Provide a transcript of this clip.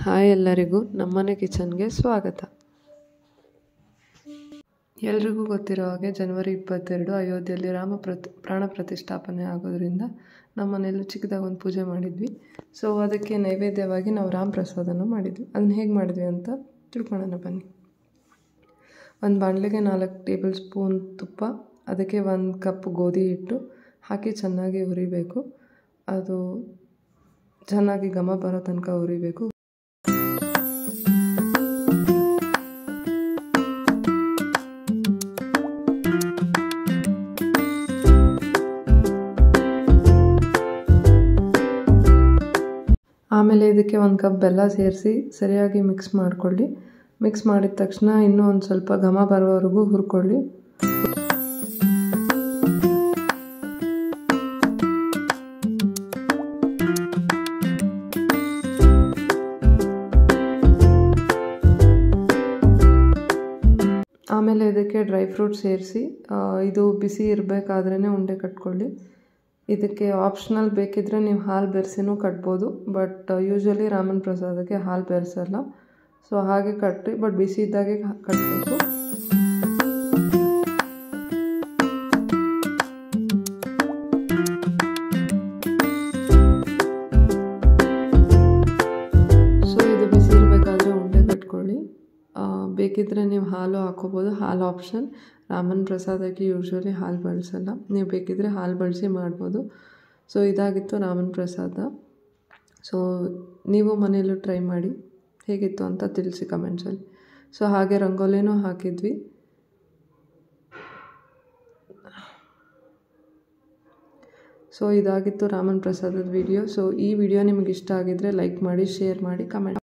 hi ಎಲ್ಲರಿಗೂ ನಮ್ಮನೆ ಕಿಚನ್ಗೆ ಸ್ವಾಗತ ಎಲ್ರಿಗೂ ಗೊತ್ತಿರೋ ಹಾಗೆ ಜನವರಿ ಇಪ್ಪತ್ತೆರಡು ಅಯೋಧ್ಯೆಯಲ್ಲಿ ರಾಮ ಪ್ರತಿ ಪ್ರಾಣ ಪ್ರತಿಷ್ಠಾಪನೆ ಆಗೋದ್ರಿಂದ ನಮ್ಮ ಮನೆಯಲ್ಲೂ ಚಿಕ್ಕದಾಗಿ ಒಂದು ಪೂಜೆ ಮಾಡಿದ್ವಿ ಸೊ ಅದಕ್ಕೆ ನೈವೇದ್ಯವಾಗಿ ನಾವು ರಾಮ ಪ್ರಸಾದನ ಮಾಡಿದ್ವಿ ಅದನ್ನ ಹೇಗೆ ಮಾಡಿದ್ವಿ ಅಂತ ತಿಳ್ಕೊಳ್ಳೋಣ ಬನ್ನಿ ಒಂದು ಬಾಣಲೆಗೆ ನಾಲ್ಕು ಟೇಬಲ್ ಸ್ಪೂನ್ ತುಪ್ಪ ಅದಕ್ಕೆ ಒಂದು ಕಪ್ ಗೋಧಿ ಹಿಟ್ಟು ಹಾಕಿ ಚೆನ್ನಾಗಿ ಹುರಿಬೇಕು ಅದು ಚೆನ್ನಾಗಿ ಘಮ ಬರೋ ತನಕ ಹುರಿಬೇಕು ಆಮೇಲೆ ಇದಕ್ಕೆ ಒಂದು ಕಪ್ ಬೆಲ್ಲ ಸೇರಿಸಿ ಸರಿಯಾಗಿ ಮಿಕ್ಸ್ ಮಾಡಿಕೊಳ್ಳಿ ಮಿಕ್ಸ್ ಮಾಡಿದ ತಕ್ಷಣ ಇನ್ನೂ ಒಂದು ಸ್ವಲ್ಪ ಘಮ ಬರೋವರೆಗೂ ಹುರ್ಕೊಳ್ಳಿ ಆಮೇಲೆ ಇದಕ್ಕೆ ಡ್ರೈ ಫ್ರೂಟ್ ಸೇರಿಸಿ ಇದು ಬಿಸಿ ಇರಬೇಕಾದ್ರೇ ಉಂಡೆ ಕಟ್ಕೊಳ್ಳಿ ಇದಕ್ಕೆ ಆಪ್ಷನಲ್ ಬೇಕಿದ್ದರೆ ನೀವು ಹಾಲು ಬೆರೆಸಿನೂ ಕಟ್ಬೋದು ಬಟ್ ಯೂಶ್ವಲಿ ರಾಮನ್ ಪ್ರಸಾದಕ್ಕೆ ಹಾಲು ಬೆರೆಸಲ್ಲ ಸೊ ಹಾಗೆ ಕಟ್ಟಿ ಬಟ್ ಬಿಸಿ ಇದ್ದಾಗೆ ಕಟ್ಟಬೇಕು ಸೊ ಇದು ಬಿಸಿ ಇರಬೇಕಾದ್ರೆ ಉಂಡೆ ಕಟ್ಕೊಳ್ಳಿ ಬೇಕಿದ್ದರೆ ನೀವು ಹಾಲು ಹಾಕೋಬೋದು ಹಾಲು ಆಪ್ಷನ್ ರಾಮನ್ ಪ್ರಸಾದಕ್ಕೆ ಯೂಶ್ವಲಿ ಹಾಲು ಬಳಸಲ್ಲ ನೀವು ಬೇಕಿದ್ದರೆ ಹಾಲು ಬಳಸಿ ಮಾಡ್ಬೋದು ಸೊ ಇದಾಗಿತ್ತು ರಾಮನ್ ಪ್ರಸಾದ ಸೊ ನೀವು ಮನೆಯಲ್ಲೂ ಟ್ರೈ ಮಾಡಿ ಹೇಗಿತ್ತು ಅಂತ ತಿಳಿಸಿ ಕಮೆಂಟ್ಸಲ್ಲಿ ಸೊ ಹಾಗೆ ರಂಗೋಲಿನೂ ಹಾಕಿದ್ವಿ ಸೊ ಇದಾಗಿತ್ತು ರಾಮನ್ ಪ್ರಸಾದದ ವಿಡಿಯೋ ಸೊ ಈ ವಿಡಿಯೋ ನಿಮಗೆ ಇಷ್ಟ ಆಗಿದ್ದರೆ ಲೈಕ್ ಮಾಡಿ ಶೇರ್ ಮಾಡಿ ಕಮೆಂಟ್